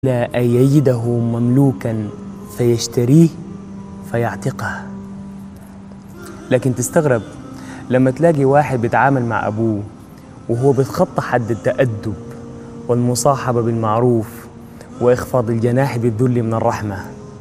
إلا أن يجده مملوكا فيشتريه فيعتقه لكن تستغرب لما تلاقي واحد بيتعامل مع أبوه وهو بيتخطى حد التأدب والمصاحبة بالمعروف وإخفاض الجناح بالذل من الرحمة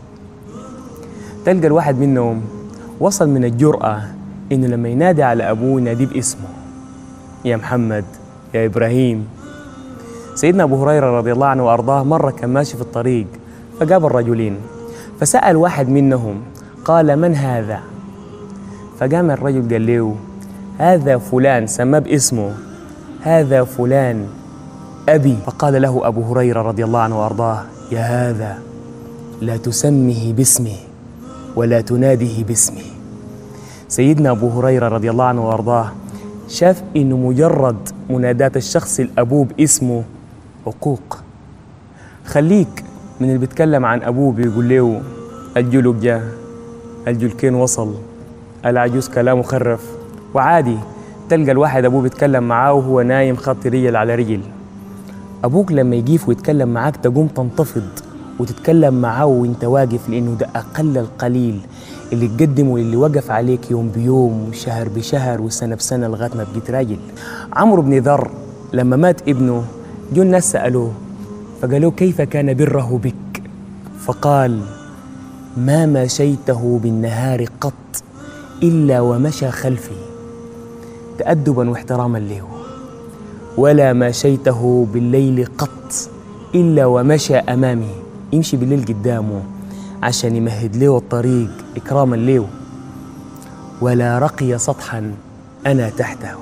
تلقى الواحد منهم وصل من الجرأة إنه لما ينادي على أبوه يناديه باسمه يا محمد يا إبراهيم سيدنا أبو هريرة رضي الله عنه وأرضاه مرة كان ماشي في الطريق فقابل رجلين فسأل واحد منهم قال من هذا فقام الرجل قال له هذا فلان سماه باسمه هذا فلان أبي فقال له أبو هريرة رضي الله عنه وأرضاه يا هذا لا تسمه باسمه ولا تناديه باسمه سيدنا أبو هريرة رضي الله عنه وأرضاه شاف إنه مجرد مناداة الشخص الأبوه باسمه عقوق خليك من اللي بيتكلم عن أبوه بيقول له الجلوك جاء الجلكين وصل العجوز كلامه خرف وعادي تلقى الواحد أبوه بيتكلم معاه وهو نايم خط رجل على رجل أبوك لما يجيف ويتكلم معاك تقوم تنتفض وتتكلم معاه وانت واقف لأنه ده أقل القليل اللي تقدمه اللي وقف عليك يوم بيوم وشهر بشهر وسنة بسنة لغاية ما بقيت راجل عمرو بن ذر لما مات ابنه جو الناس سألوه فقالوا كيف كان بره بك فقال ما مشيته بالنهار قط إلا ومشى خلفي تأدبا واحتراما له ولا مشيته بالليل قط إلا ومشى أمامي يمشي بالليل قدامه عشان يمهد له الطريق إكراما له ولا رقي سطحا أنا تحته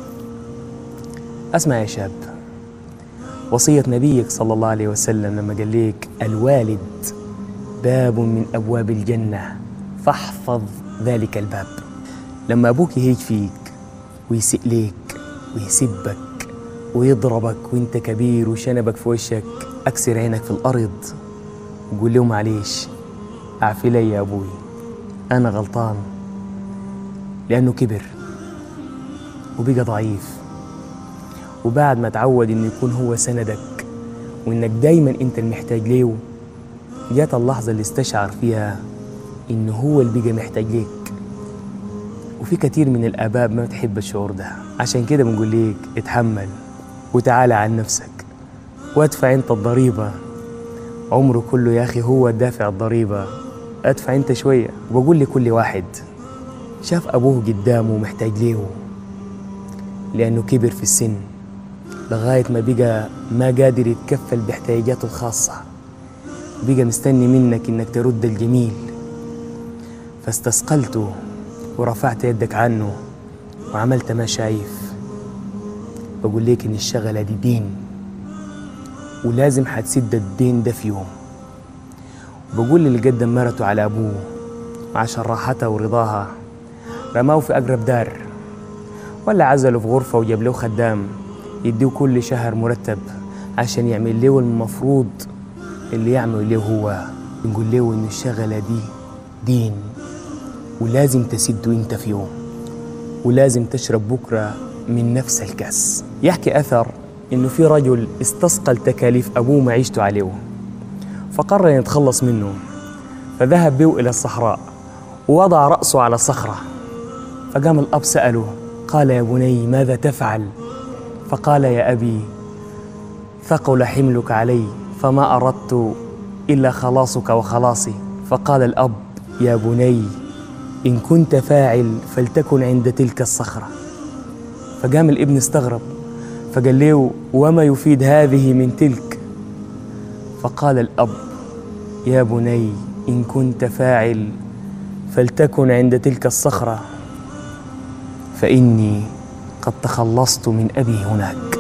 أسمع يا شاب وصية نبيك صلى الله عليه وسلم لما قال لك الوالد باب من أبواب الجنة فاحفظ ذلك الباب لما أبوك يهيج فيك ويسئ ليك ويسبك ويضربك وانت كبير وشنبك في وشك أكسر عينك في الأرض وقول له معليش اعفي لي يا أبوي أنا غلطان لأنه كبر وبقى ضعيف وبعد ما تعود إنه يكون هو سندك وإنك دايما أنت المحتاج ليه جات اللحظة اللي استشعر فيها إنه هو اللي بقى محتاج ليك وفي كتير من الآباء ما بتحب الشعور ده عشان كده بنقول ليك اتحمل وتعالى عن نفسك وادفع انت الضريبة عمره كله يا أخي هو دافع الضريبة ادفع انت شوية وبقول لكل واحد شاف أبوه قدامه محتاج ليه لأنه كبر في السن لغاية ما بقى ما قادر يتكفل باحتياجاته الخاصة بقى مستني منك إنك ترد الجميل فاستثقلته ورفعت يدك عنه وعملت ما شايف بقول لك إن الشغلة دي دين ولازم هتسد الدين ده في يوم بقول اللي قدم مرته على أبوه عشان راحتها ورضاها رماه في أقرب دار ولا عزله في غرفة وجاب له خدام يديه كل شهر مرتب عشان يعمل له المفروض اللي يعمل له هو نقول له إن الشغلة دي دين ولازم تسده انت في يوم ولازم تشرب بكرة من نفس الكاس يحكي أثر إنه في رجل استثقل تكاليف أبوه معيشته عليه فقرر أن يتخلص منه فذهب به إلى الصحراء ووضع رأسه على صخرة فقام الأب سأله قال يا بني ماذا تفعل فقال يا أبي ثقل حملك علي فما أردت إلا خلاصك وخلاصي فقال الأب يا بني إن كنت فاعل فلتكن عند تلك الصخرة فقام الابن استغرب فقال له وما يفيد هذه من تلك فقال الأب يا بني إن كنت فاعل فلتكن عند تلك الصخرة فإني قد تخلصت من أبي هناك